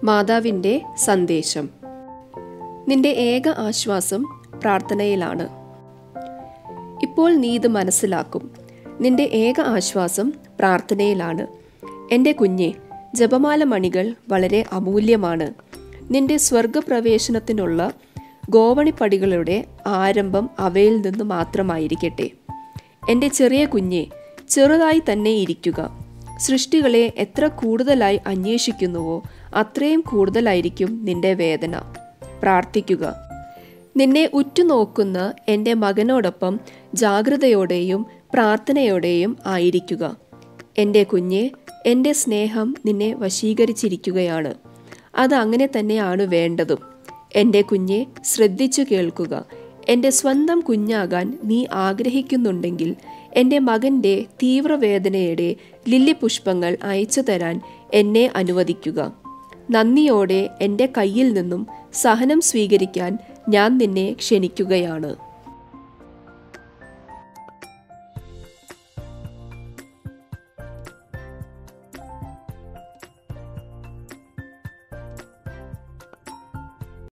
മാതാവിൻ്റെ സന്ദേശം നിന്റെ ഏക ആശ്വാസം പ്രാർത്ഥനയിലാണ് ഇപ്പോൾ നീ ഇത് മനസ്സിലാക്കും നിന്റെ ഏക ആശ്വാസം പ്രാർത്ഥനയിലാണ് എൻ്റെ കുഞ്ഞെ ജപമാല മണികൾ വളരെ അമൂല്യമാണ് നിന്റെ സ്വർഗപ്രവേശനത്തിനുള്ള ഗോവണിപ്പടികളുടെ ആരംഭം അവയിൽ നിന്ന് മാത്രമായിരിക്കട്ടെ എൻ്റെ ചെറിയ കുഞ്ഞെ ചെറുതായി തന്നെ ഇരിക്കുക സൃഷ്ടികളെ എത്ര കൂടുതലായി അന്വേഷിക്കുന്നുവോ അത്രയും കൂടുതലായിരിക്കും നിന്റെ വേദന പ്രാർത്ഥിക്കുക നിന്നെ ഉറ്റുനോക്കുന്ന എൻ്റെ മകനോടൊപ്പം ജാഗ്രതയോടെയും പ്രാർത്ഥനയോടെയും ആയിരിക്കുക എൻ്റെ കുഞ്ഞെ എൻ്റെ സ്നേഹം നിന്നെ വശീകരിച്ചിരിക്കുകയാണ് അത് അങ്ങനെ തന്നെയാണ് വേണ്ടതും എൻ്റെ കുഞ്ഞെ ശ്രദ്ധിച്ചു കേൾക്കുക എൻ്റെ സ്വന്തം കുഞ്ഞാകാൻ നീ ആഗ്രഹിക്കുന്നുണ്ടെങ്കിൽ എൻ്റെ മകൻ്റെ തീവ്രവേദനയുടെ ലില്ലി പുഷ്പങ്ങൾ അയച്ചു തരാൻ എന്നെ അനുവദിക്കുക നന്ദിയോടെ എൻ്റെ കയ്യിൽ നിന്നും സഹനം സ്വീകരിക്കാൻ ഞാൻ നിന്നെ ക്ഷണിക്കുകയാണ്